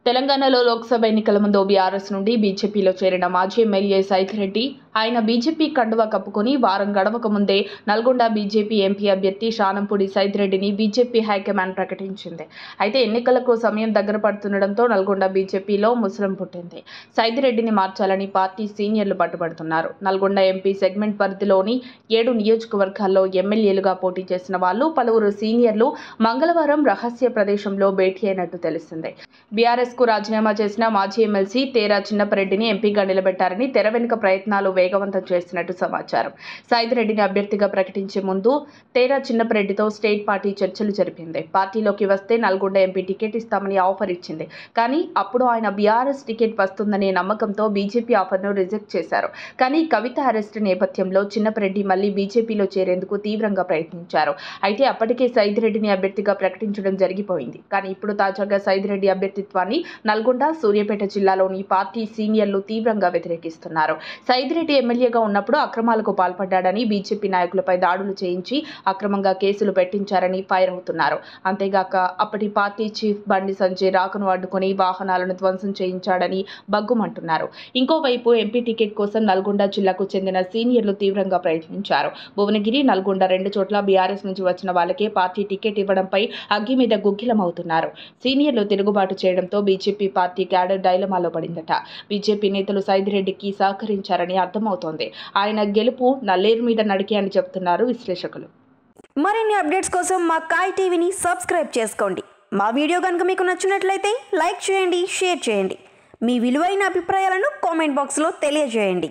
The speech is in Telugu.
తెలంగాణలో లోక్సభ ఎన్నికల ముందు బీఆర్ఎస్ నుండి బీజేపీలో చేరిన మాజీ ఎమ్మెల్యే సైథిరెడ్డి ఆయన బీజేపీ కండువా కప్పుకొని వారం గడవక ముందే నల్గొండ బీజేపీ ఎంపీ అభ్యర్థి షానంపూడి సైథిరెడ్డిని బీజేపీ హైకమాండ్ ప్రకటించింది అయితే ఎన్నికలకు సమయం దగ్గర పడుతుండటంతో నల్గొండ బీజేపీలో ముసలం పుట్టింది సైదిరెడ్డిని మార్చాలని పార్టీ సీనియర్లు పట్టుబడుతున్నారు నల్గొండ ఎంపీ సెగ్మెంట్ పరిధిలోని ఏడు నియోజకవర్గాల్లో ఎమ్మెల్యేలుగా పోటీ చేసిన వాళ్ళు పలువురు సీనియర్లు మంగళవారం రహస్య ప్రదేశంలో భేటీ అయినట్టు తెలిసింది బీఆర్ఎస్ కు రాజీనామా చేసిన మాజీ ఎమ్మెల్సీ తేరా చిన్నపరెడ్డిని ఎంపీగా నిలబెట్టారని తెర వెనుక ప్రయత్నాలు వేగవంతం చేస్తున్నట్టు సమాచారం సైదిరెడ్డిని అభ్యర్థిగా ప్రకటించే ముందు తేరా చిన్నపరెడ్డితో స్టేట్ పార్టీ చర్చలు జరిపింది పార్టీలోకి వస్తే నల్గొండ ఎంపీ టికెట్ ఇస్తామని ఆఫర్ ఇచ్చింది కానీ అప్పుడు ఆయన బీఆర్ఎస్ టికెట్ వస్తుందనే నమ్మకంతో బీజేపీ ఆఫర్ను రిజెక్ట్ చేశారు కానీ కవిత అరెస్ట్ నేపథ్యంలో చిన్నపరెడ్డి మళ్లీ బీజేపీలో చేరేందుకు తీవ్రంగా ప్రయత్నించారు అయితే అప్పటికే సైదిరెడ్డిని అభ్యర్థిగా ప్రకటించడం జరిగిపోయింది కానీ ఇప్పుడు తాజాగా సైదిరెడ్డి అభ్యర్థిత్వాన్ని నల్గొండ సూర్యాపేట జిల్లాలోని పార్టీ సీనియర్లు తీవ్రంగా వ్యతిరేకిస్తున్నారు సైదిరెడ్డి ఎమ్మెల్యేగా ఉన్నప్పుడు అక్రమాలకు పాల్పడ్డాడని బీజేపీ నాయకులపై దాడులు చేయించి అక్రమంగా కేసులు పెట్టించారని ఫైర్ అవుతున్నారు అంతేగాక అప్పటి పార్టీ చీఫ్ బండి సంజయ్ రాకను అడ్డుకొని వాహనాలను ధ్వంసం చేయించాడని బగ్గుమంటున్నారు ఇంకోవైపు ఎంపీ టికెట్ కోసం నల్గొండ జిల్లాకు చెందిన సీనియర్లు తీవ్రంగా ప్రయత్నించారు భువనగిరి నల్గొండ రెండు చోట్ల బీఆర్ఎస్ నుంచి వచ్చిన వాళ్ళకే పార్టీ టికెట్ ఇవ్వడంపై అగ్గి మీద గుగ్గిలమవుతున్నారు సీనియర్లు తిరుగుబాటు చేయడంతో బీజేపీ పార్టీ క్యాడర్ డైలమాలో పడిందట బీజేపీ నేతలు సైదిరెడ్డికి సహకరించారని అర్థమవుతోంది ఆయన గెలుపు నల్లేరు మీద నడికే అని చెప్తున్నారు విశ్లేషకులు మరిన్ని అప్డేట్స్ కోసం మా కాయ్ టీవీని సబ్స్క్రైబ్ చేసుకోండి మా వీడియో కనుక మీకు నచ్చినట్లయితే లైక్ చేయండి షేర్ చేయండి మీ విలువైన అభిప్రాయాలను కామెంట్ బాక్స్లో తెలియజేయండి